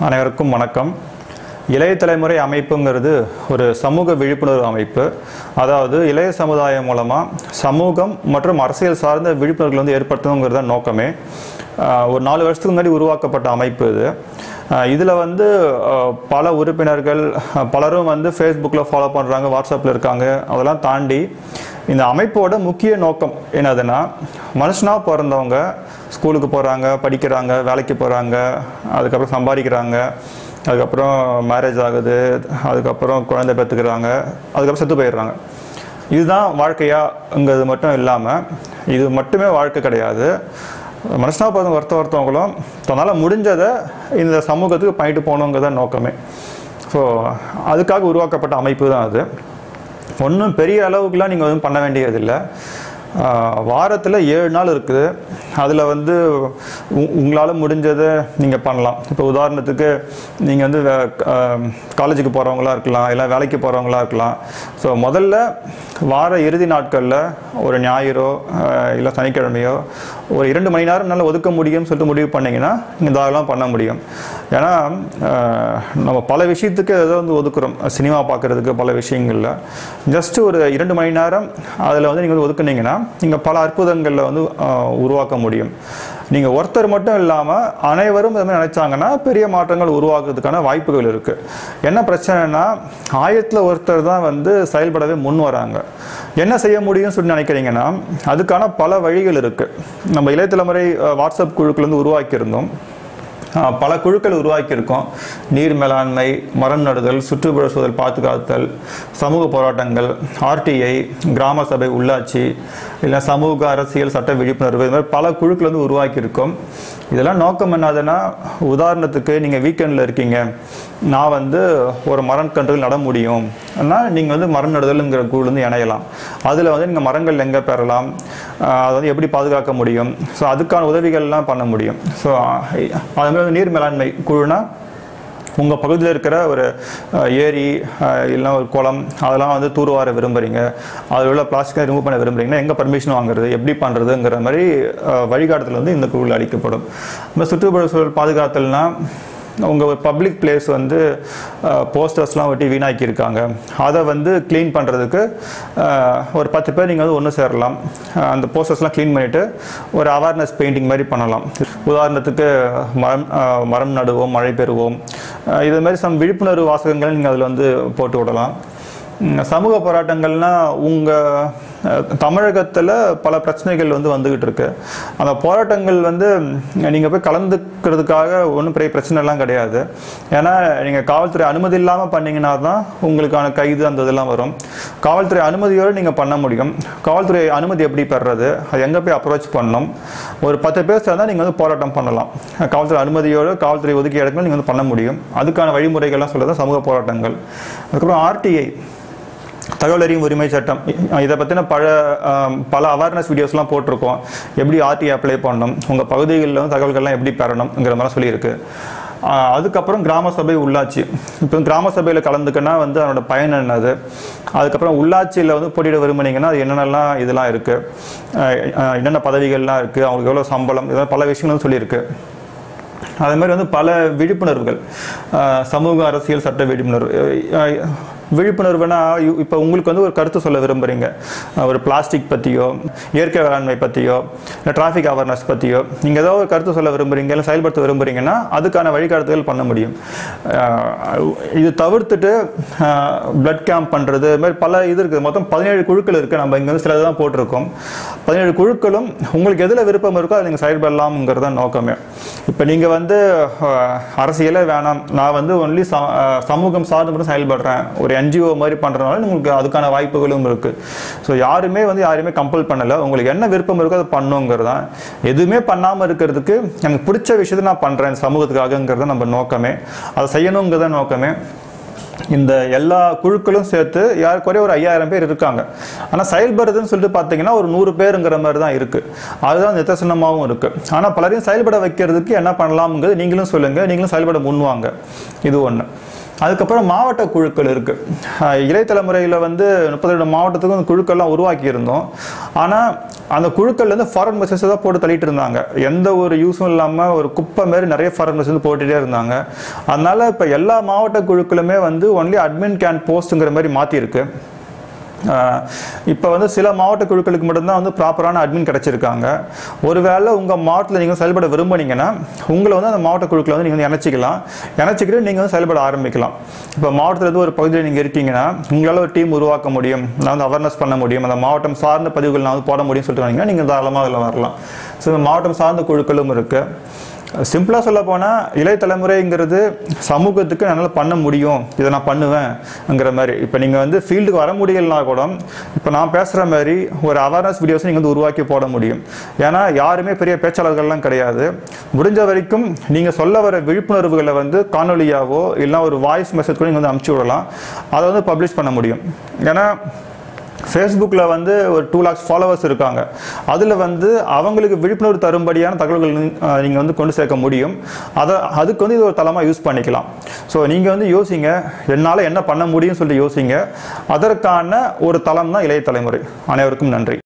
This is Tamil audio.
அனைவருக்கும் வணக்கம் இளைய தலைமுறை அமைப்புங்கிறது ஒரு சமூக விழிப்புணர்வு அமைப்பு அதாவது இளைய சமுதாயம் மூலமாக சமூகம் மற்றும் அரசியல் சார்ந்த விழிப்புணர்வுகள் வந்து ஏற்படுத்தணுங்கிறது தான் நோக்கமே ஆஹ் ஒரு நாலு வருஷத்துக்கு முன்னாடி உருவாக்கப்பட்ட அமைப்பு இது இதில் வந்து ஆஹ் பல உறுப்பினர்கள் ஆஹ் பலரும் வந்து ஃபேஸ்புக்கில் ஃபாலோ பண்ணுறாங்க வாட்ஸ்அப்பில் இருக்காங்க அதெல்லாம் தாண்டி இந்த அமைப்போட முக்கிய நோக்கம் என்னதுன்னா மனுஷனாக பிறந்தவங்க ஸ்கூலுக்கு போகிறாங்க படிக்கிறாங்க வேலைக்கு போகிறாங்க அதுக்கப்புறம் சம்பாதிக்கிறாங்க அதுக்கப்புறம் மேரேஜ் ஆகுது அதுக்கப்புறம் குழந்தை பெற்றுக்கிறாங்க அதுக்கப்புறம் செத்து போயிடுறாங்க இதுதான் வாழ்க்கையாங்கிறது மட்டும் இல்லாமல் இது மட்டுமே வாழ்க்கை கிடையாது மனுஷனாக பிறந்த ஒருத்த ஒருத்தவங்களும் தன்னால் முடிஞ்சதை இந்த சமூகத்துக்கு பண்ணிட்டு போகணுங்கிறத நோக்கமே ஸோ அதுக்காக உருவாக்கப்பட்ட அமைப்பு தான் அது ஒன்றும் பெரிய அளவுக்குலாம் நீங்கள் வந்து பண்ண வேண்டியதில்லை வாரத்தில் ஏழு நாள் இருக்குது அதில் வந்து உங்களால் முடிஞ்சதை நீங்கள் பண்ணலாம் இப்போ உதாரணத்துக்கு நீங்கள் வந்து காலேஜுக்கு போகிறவங்களா இருக்கலாம் இல்லை வேலைக்கு போகிறவங்களா இருக்கலாம் ஸோ முதல்ல வார இறுதி நாட்களில் ஒரு ஞாயிறோ ஆஹ் இல்லை சனிக்கிழமையோ ஒரு இரண்டு மணி நேரம் நல்லா ஒதுக்க முடியும்னு சொல்லிட்டு முடிவு பண்ணிங்கன்னா நீங்கள் தாராளமாக பண்ண முடியும் ஏன்னா ஆஹ் நம்ம பல விஷயத்துக்கு ஏதோ வந்து ஒதுக்குறோம் சினிமா பார்க்குறதுக்கு பல விஷயங்களில் ஜஸ்ட் ஒரு இரண்டு மணி நேரம் அதில் வந்து நீங்கள் வந்து ஒதுக்குனீங்கன்னா நீங்கள் பல அற்புதங்களில் வந்து ஆஹ் உருவாக்க முடியும் நீங்கள் ஒருத்தர் மட்டும் இல்லாமல் அனைவரும் இது மாதிரி நினைச்சாங்கன்னா பெரிய மாற்றங்கள் உருவாக்குறதுக்கான வாய்ப்புகள் இருக்குது என்ன பிரச்சனைனா ஆயிரத்தில் ஒருத்தர் தான் வந்து செயல்படவே முன் வராங்க என்ன செய்ய முடியும்னு சொல்லி நினைக்கிறீங்கன்னா அதுக்கான பல வழிகள் இருக்குது நம்ம இளைய தலைமுறை அஹ், வாட்ஸ்அப் குழுக்கள் வந்து உருவாக்கியிருந்தோம் ஆஹ் பல குழுக்கள் உருவாக்கியிருக்கோம் நீர் மேலாண்மை மரம் நடுதல் சுற்றுப்புற சூழல் பாதுகாத்தல் சமூக போராட்டங்கள் ஆர்டிஐ கிராம சபை உள்ளாட்சி இல்லை சமூக அரசியல் சட்ட விழிப்புணர்வு இது மாதிரி பல குழுக்கள் வந்து உருவாக்கியிருக்கோம் இதெல்லாம் நோக்கம் என்னதுன்னா உதாரணத்துக்கு நீங்கள் வீக்கெண்டில் இருக்கீங்க நான் வந்து ஒரு மரம் கன்றுகள் நட முடியும் ஆனால் நீங்கள் வந்து மரம் நடுதல்ங்கிற குழு வந்து இணையலாம் அதில் வந்து நீங்கள் மரங்கள் எங்கே பெறலாம் ஆஹ் அதை வந்து எப்படி பாதுகாக்க முடியும் ஸோ அதுக்கான உதவிகள்லாம் பண்ண முடியும் ஸோ அது மாதிரி வந்து நீர் மேலாண்மை குழுனா உங்கள் பகுதியில் இருக்கிற ஒரு அஹ், ஏரி அஹ், இல்லைன்னா ஒரு குளம் அதெல்லாம் வந்து தூர்வார விரும்புகிறீங்க அதில் உள்ள பிளாஸ்டிக்கை ரிமூவ் பண்ண விரும்புகிறீங்கன்னா எங்கே பர்மிஷன் வாங்குறது எப்படி பண்ணுறதுங்கிற மாதிரி அஹ், வழிகாட்டுதல் வந்து இந்த குழுவில் அளிக்கப்படும் நம்ம சுற்றுப்புற சூழல் பாதுகாத்தல்னா உங்கள் ஒரு பப்ளிக் பிளேஸ் வந்து போஸ்டர்ஸ்லாம் ஒட்டி வீணாக்கியிருக்காங்க அதை வந்து க்ளீன் பண்ணுறதுக்கு ஒரு பத்து பேர் நீங்கள் வந்து ஒன்று சேரலாம் அஹ் அந்த போஸ்டர்ஸ்லாம் க்ளீன் பண்ணிவிட்டு ஒரு அவேர்னஸ் பெயிண்டிங் மாதிரி பண்ணலாம் உதாரணத்துக்கு மரம் அஹ் மரம் நடுவோம் மழை பெறுவோம் அஹ் இது மாதிரி சம் விழிப்புணர்வு வாசகங்கள் நீங்கள் அதில் வந்து போட்டு விடலாம் உம் சமூக போராட்டங்கள்னா உங்கள் தமிழகத்தில் பல பிரச்சனைகள் வந்து வந்துகிட்டு இருக்கு அந்த போராட்டங்கள் வந்து நீங்கள் போய் கலந்துக்கிறதுக்காக ஒன்றும் பெரிய பிரச்சனைலாம் கிடையாது ஏன்னா நீங்கள் காவல்துறை அனுமதி இல்லாமல் பண்ணீங்கன்னா தான் உங்களுக்கான கைது அந்த இதெல்லாம் வரும் காவல்துறை அனுமதியோடு நீங்கள் பண்ண முடியும் காவல்துறை அனுமதி எப்படி பெறுறது அது எங்கே போய் அப்ரோச் பண்ணணும் ஒரு பத்து பேர் சேர்ந்தால் நீங்கள் வந்து போராட்டம் பண்ணலாம் காவல்துறை அனுமதியோடு காவல்துறை ஒதுக்கிய இடங்கள் நீங்கள் வந்து பண்ண முடியும் அதுக்கான வழிமுறைகள்லாம் சொல்கிறது சமூக போராட்டங்கள் அதுக்கப்புறம் ஆர்டிஐ தகவல் அறியும் உரிமை சட்டம் இதை பற்றின பல ஆம், பல அவேர்னஸ் வீடியோஸ்லாம் போட்டிருக்கோம் எப்படி ஆர்டி அப்ளை பண்ணணும் உங்கள் பகுதிகளில் வந்து தகவல்கள்லாம் எப்படி பெறணுங்கிற மாதிரி சொல்லியிருக்கு ஆ, அதுக்கப்புறம் கிராம சபை உள்ளாட்சி இப்போ கிராம சபையில் கலந்துக்கன்னா வந்து அதனோட பயன் என்னது அதுக்கப்புறம் உள்ளாட்சியில் வந்து போட்டியிட விரும்புனீங்கன்னா அது என்னென்னலாம் இதெல்லாம் இருக்குது என்னென்ன பதவிகள்லாம் இருக்குது அவங்களுக்கு எவ்வளோ சம்பளம் இதெல்லாம் பல விஷயங்கள் வந்து சொல்லியிருக்கு அதே மாதிரி வந்து பல விழிப்புணர்வுகள் அஹ் சமூக அரசியல் சட்ட விழிப்புணர்வு அஹ் விழிப்புணர்வுனா இ- இப்போ உங்களுக்கு வந்து ஒரு கருத்து சொல்ல விரும்புகிறீங்க அஹ் ஒரு பிளாஸ்டிக் பற்றியோ இயற்கை வேளாண்மை பற்றியோ இல்லை டிராஃபிக் அவேர்னஸ் பற்றியோ நீங்கள் ஏதோ ஒரு கருத்து சொல்ல விரும்புகிறீங்க இல்லை செயல்படுத்த விரும்புகிறீங்கன்னா அதுக்கான வழிகாட்டுதல் பண்ண முடியும் அஹ் இது தவிர்த்துட்டு பிளட் கேம்ப் பண்ணுறது இது மாதிரி பல இது இருக்குது மொத்தம் பதினேழு குழுக்கள் இருக்குது நம்ம இங்கே வந்து சிலது தான் போட்டிருக்கோம் பதினேழு குழுக்களும் உங்களுக்கு எதில் விருப்பம் இருக்கோ அதை நீங்கள் செயல்படலாம்ங்கிறது தான் நோக்கமே இப்போ நீங்கள் வந்து அஹ், அரசியலே வேணாம் நான் வந்து ஒன்லி சமூகம் சார்ந்து மட்டும் செயல்படுறேன் ஒரு என்ஜிஓ மாதிரி பண்ணுறதுனால உங்களுக்கு அதுக்கான வாய்ப்புகளும் இருக்குது ஸோ யாருமே வந்து யாருமே கம்பல் பண்ணலை உங்களுக்கு என்ன விருப்பம் இருக்கோ அதை பண்ணுங்கிறது தான் எதுவுமே பண்ணாமல் இருக்கிறதுக்கு எனக்கு பிடிச்ச விஷயத்தை நான் பண்ணுறேன் சமூகத்துக்காகங்கிறது நம்ம நோக்கமே அதை செய்யணுங்கிறத நோக்கமே இந்த எல்லா குழுக்களும் சேர்த்து யார் குறைய ஒரு ஐயாயிரம் பேர் இருக்காங்க ஆனால் செயல்படுறதுன்னு சொல்லிட்டு பார்த்தீங்கன்னா ஒரு நூறு பேருங்கிற மாதிரி தான் இருக்குது அதுதான் நிதர்சனமாகவும் இருக்குது ஆனால் பலரையும் செயல்பட வைக்கிறதுக்கு என்ன பண்ணலாம்ங்கிறது நீங்களும் சொல்லுங்கள் நீங்களும் செயல்பட முன்வாங்க இது ஒன்று அதுக்கப்புறம் மாவட்ட குழுக்கள் இருக்கு அஹ் இளைய தலைமுறையில் வந்து முப்பத்தி ரெண்டு மாவட்டத்துக்கும் அந்த குழுக்கள்லாம் உருவாக்கி இருந்தோம் ஆனால் அந்த குழுக்கள்ல இருந்து ஃபாரன் மெசேஜ் தான் போட்டு தள்ளிட்டு இருந்தாங்க எந்த ஒரு யூஸும் இல்லாமல் ஒரு குப்பை மாதிரி நிறைய ஃபாரன் மெசேஜ் வந்து போட்டுட்டே இருந்தாங்க அதனால இப்போ எல்லா மாவட்ட குழுக்களுமே வந்து ஒன்லி அட்மின் கேன் போஸ்ட்டுங்கிற மாதிரி மாற்றிருக்கு இப்போ வந்து சில மாவட்ட குழுக்களுக்கு மட்டும்தான் வந்து ப்ராப்பரான அட்மின் கிடைச்சிருக்காங்க ஒருவேளை உங்கள் மாவட்டத்தில் நீங்கள் செயல்பட விரும்புனீங்கன்னா உங்களை வந்து அந்த மாவட்ட குழுக்களை வந்து நீங்கள் வந்து இணைச்சிக்கலாம் இணைச்சிக்கிட்டு நீங்கள் வந்து செயல்பட ஆரம்பிக்கலாம் இப்போ மாவட்டத்தில் இருந்து ஒரு பகுதியில் நீங்கள் இருக்கீங்கன்னா உங்களால் ஒரு டீம் உருவாக்க முடியும் நான் வந்து அவேர்னஸ் பண்ண முடியும் அந்த மாவட்டம் சார்ந்த பதிவுகள் நான் வந்து போட முடியும்னு சொல்லிட்டு வந்தீங்கன்னா நீங்கள் தாராளமாக அதில் வரலாம் ஸோ இந்த மாவட்டம் சார்ந்த குழுக்களும் இருக்குது சிம்பிளாக சொல்ல போனால் இளைய தலைமுறைங்கிறது சமூகத்துக்கு என்னால் பண்ண முடியும் இதை நான் பண்ணுவேன்ங்கிற மாதிரி இப்போ நீங்கள் வந்து ஃபீல்டுக்கு வர முடியலனா கூட இப்போ நான் பேசுகிற மாதிரி ஒரு அவேர்னஸ் வீடியோஸ் நீங்கள் வந்து உருவாக்கி போட முடியும் ஏன்னா யாருமே பெரிய பேச்சாளர்கள்லாம் கிடையாது முடிஞ்ச வரைக்கும் நீங்கள் சொல்ல வர விழிப்புணர்வுகளை வந்து காணொலியாவோ இல்லை ஒரு வாய்ஸ் மெசேஜ் கூட நீங்கள் வந்து அமுச்சு விடலாம் அதை வந்து பப்ளிஷ் பண்ண முடியும் ஏன்னா ஃபேஸ்புக்கில் வந்து ஒரு டூ லேக்ஸ் ஃபாலோவர்ஸ் இருக்காங்க அதில் வந்து அவங்களுக்கு விழிப்புணர்வு தரும்படியான தகவல்கள் நீங்கள் வந்து கொண்டு சேர்க்க முடியும் அதை அதுக்கு வந்து இது ஒரு தளமாக யூஸ் பண்ணிக்கலாம் ஸோ நீங்கள் வந்து யோசிங்க என்னால் என்ன பண்ண முடியும்னு சொல்லிட்டு யோசிங்க அதற்கான ஒரு தளம் தான் இளைய தலைமுறை அனைவருக்கும் நன்றி